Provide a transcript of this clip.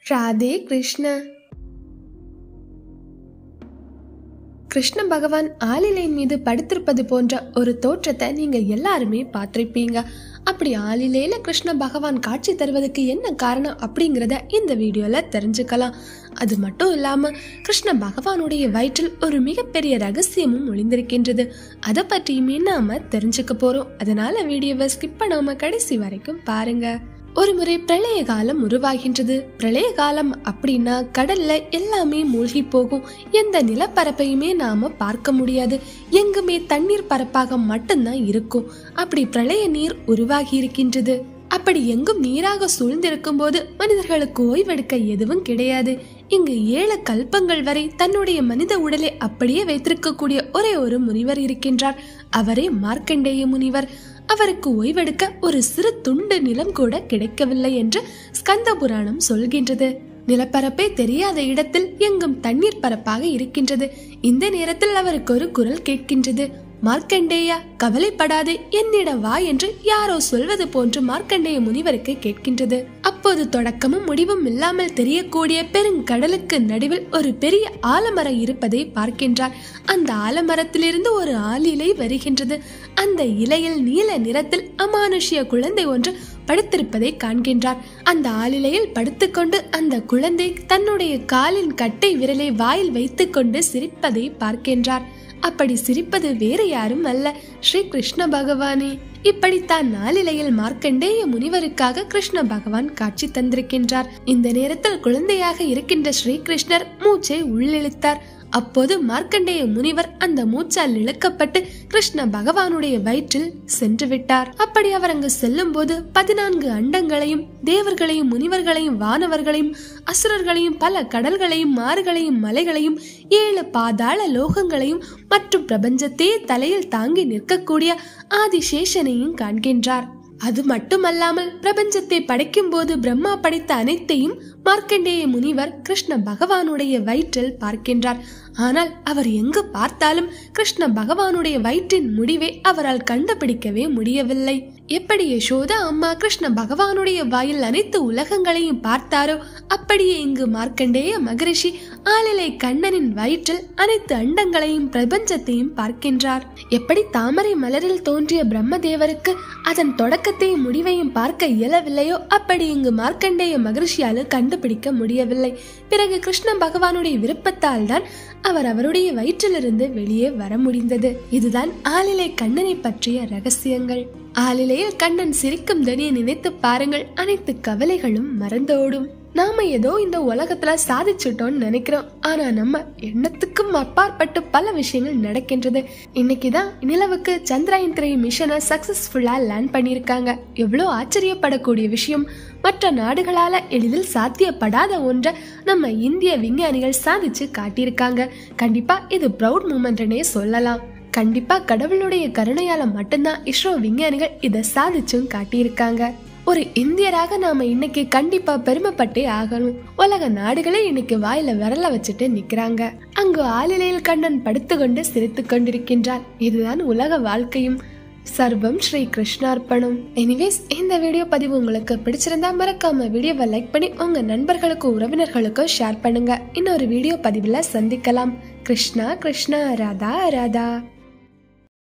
ராதே கிருஷ்ண கிருஷ்ண பகவான் ஆளிலை மீது படுத்திருப்பது போன்ற ஒரு தோற்றத்தை நீங்க எல்லாருமே பார்த்திருப்பீங்க அப்படி ஆளிலையில கிருஷ்ண பகவான் காட்சி தருவதற்கு என்ன காரணம் அப்படிங்கிறத இந்த வீடியோல தெரிஞ்சுக்கலாம் அது மட்டும் இல்லாம கிருஷ்ண பகவானுடைய வயிற்றில் ஒரு மிகப்பெரிய ரகசியமும் ஒளிந்திருக்கின்றது அதை பற்றியுமே நாம தெரிஞ்சுக்க போறோம் அதனால வீடியோவை ஸ்கிப் பண்ணாம கடைசி வரைக்கும் பாருங்க ஒரு முறை பிரளய காலம் உருவாகின்றது பிரளய காலம் அப்படின்னா கடல்ல எல்லாமே மூழ்கி போகும் எந்த நிலப்பரப்பையுமே நாம பார்க்க முடியாது எங்குமே தண்ணீர் பரப்பாக மட்டும்தான் இருக்கும் அப்படி பிரளய நீர் உருவாகி இருக்கின்றது அப்படி எங்கும் நீராக சூழ்ந்திருக்கும் போது மனிதர்களுக்கு ஓய்வெடுக்க எதுவும் கிடையாது இங்கு ஏழு கல்பங்கள் வரை தன்னுடைய மனித உடலை அப்படியே வைத்திருக்கக்கூடிய ஒரே ஒரு முனிவர் இருக்கின்றார் அவரே மார்க்கண்டேய முனிவர் அவருக்கு ஓய்வெடுக்க ஒரு சிறு துண்டு நிலம் கூட கிடைக்கவில்லை என்று ஸ்கந்த புராணம் சொல்கின்றது நிலப்பரப்பே தெரியாத இடத்தில் எங்கும் தண்ணீர் பரப்பாக இருக்கின்றது இந்த நேரத்தில் அவருக்கு ஒரு குரல் கேட்கின்றது மார்க்கண்டேயா கவலைப்படாதே என்னிட வா என்று யாரோ சொல்வது போன்று மார்க்கண்டேய முனிவருக்கு கேட்கின்றது அப்போது தொடக்கமும் முடிவும் இல்லாமல் தெரியக்கூடிய பெருங்கடலுக்கு நடுவில் ஒரு பெரிய ஆலமரம் இருப்பதை பார்க்கின்றார் அந்த ஆலமரத்திலிருந்து ஒரு ஆளிலை வருகின்றது அந்த இலையில் நீல நிறத்தில் அமானுஷ்ய குழந்தை ஒன்று படுத்திருப்பதை காண்கின்றார் அந்த ஆளிலையில் படுத்துக்கொண்டு அந்த குழந்தை தன்னுடைய காலின் கட்டை விரலை வாயில் வைத்துக்கொண்டு சிரிப்பதை பார்க்கின்றார் அப்படி சிரிப்பது வேறு யாரும் அல்ல ஸ்ரீ கிருஷ்ண பகவானே இப்படித்தான் நாளிலையில் மார்க்கண்டேய முனிவருக்காக கிருஷ்ண பகவான் காட்சி தந்திருக்கின்றார் இந்த நேரத்தில் குழந்தையாக இருக்கின்ற ஸ்ரீ கிருஷ்ணர் மூச்சை உள்ளிழுத்தார் அப்போது மார்க்கண்டேய முனிவர் அந்த மூச்சால் இழுக்கப்பட்டு கிருஷ்ண பகவானுடைய வயிற்றில் சென்று விட்டார் அப்படி அவர் அங்கு செல்லும் போது பதினான்கு அண்டங்களையும் தேவர்களையும் முனிவர்களையும் வானவர்களைம் அசுரர்களையும் பல கடல்களையும் மாறுகளையும் மலைகளையும் ஏழு பாதாள லோகங்களையும் மற்றும் பிரபஞ்சத்தையே தலையில் தாங்கி நிற்கக்கூடிய ஆதிசேஷனையும் காண்கின்றார் அது மட்டுமல்லாமல் பிரபஞ்சத்தை படைக்கும் போது பிரம்மா படைத்த அனைத்தையும் மார்க்கண்டேய முனிவர் கிருஷ்ண பகவானுடைய வயிற்றில் பார்க்கின்றார் ஆனால் அவர் எங்கு பார்த்தாலும் கிருஷ்ண பகவானுடைய வயிற்றின் முடிவை அவரால் கண்டுபிடிக்கவே முடியவில்லை எப்படி யசோதா அம்மா கிருஷ்ண பகவானுடைய வாயில் அனைத்து உலகங்களையும் பார்த்தாரோ அப்படியே இங்கு மார்க்கண்டேய மகரிஷி ஆளிலை கண்ணனின் வயிற்றில் அனைத்து அண்டங்களையும் பிரபஞ்சத்தையும் பார்க்கின்றார் எப்படி தாமரை மலரில் தோன்றிய பிரம்மதேவருக்கு அதன் தொடக்கத்தையும் முடிவையும் பார்க்க இயலவில்லையோ அப்படி இங்கு மார்க்கண்டேய மகரிஷியால் கண்டுபிடிக்க முடியவில்லை பிறகு கிருஷ்ண பகவானுடைய விருப்பத்தால் தான் அவர் அவருடைய வயிற்றிலிருந்து வெளியே வர முடிந்தது இதுதான் ஆளிலை கண்ணனை பற்றிய ரகசியங்கள் ஆளிலையில் கண்ணன் சிரிக்கும் தனியை நினைத்து பாருங்கள் அனைத்து கவலைகளும் மறந்தோடும் நாம ஏதோ இந்த உலகத்துல சாதிச்சிட்டோம்னு நினைக்கிறோம் ஆனா நம்ம எண்ணத்துக்கும் அப்பாற்பட்டு பல விஷயங்கள் நடக்கின்றது இன்னைக்குதான் நிலவுக்கு சந்திராயன் த்ரீ மிஷனை சக்சஸ்ஃபுல்லா லேண்ட் பண்ணியிருக்காங்க எவ்வளோ ஆச்சரியப்படக்கூடிய விஷயம் மற்ற நாடுகளால எளிதில் சாத்தியப்படாத ஒன்றை நம்ம இந்திய விஞ்ஞானிகள் சாதிச்சு காட்டியிருக்காங்க கண்டிப்பா இது ப்ரௌட் மூமெண்ட்னே சொல்லலாம் கண்டிப்பா கடவுளுடைய கருணையால மட்டும்தான் இஸ்ரோ விஞ்ஞானிகள் இதை சாதிச்சும் காட்டியிருக்காங்க ஒரு இந்தியராக நாம இன்னைக்கு கண்டிப்பா பெருமைப்பட்டே ஆகணும் உலக நாடுகளே இன்னைக்கு வாயில விரல வச்சுட்டு நிக்கிறாங்க அங்கு ஆளிலையில் கண்ணன் படுத்துக்கொண்டு சிரித்து கொண்டிருக்கின்றார் இதுதான் உலக வாழ்க்கையும் சர்வம் ஸ்ரீ கிருஷ்ணார்ப்பணம் எனிவேஸ் இந்த வீடியோ பதிவு உங்களுக்கு பிடிச்சிருந்தா மறக்காம வீடியோவை லைக் பண்ணி உங்க நண்பர்களுக்கும் உறவினர்களுக்கும் ஷேர் பண்ணுங்க இன்னொரு வீடியோ பதிவுல சந்திக்கலாம் கிருஷ்ணா கிருஷ்ணா ராதா ராதா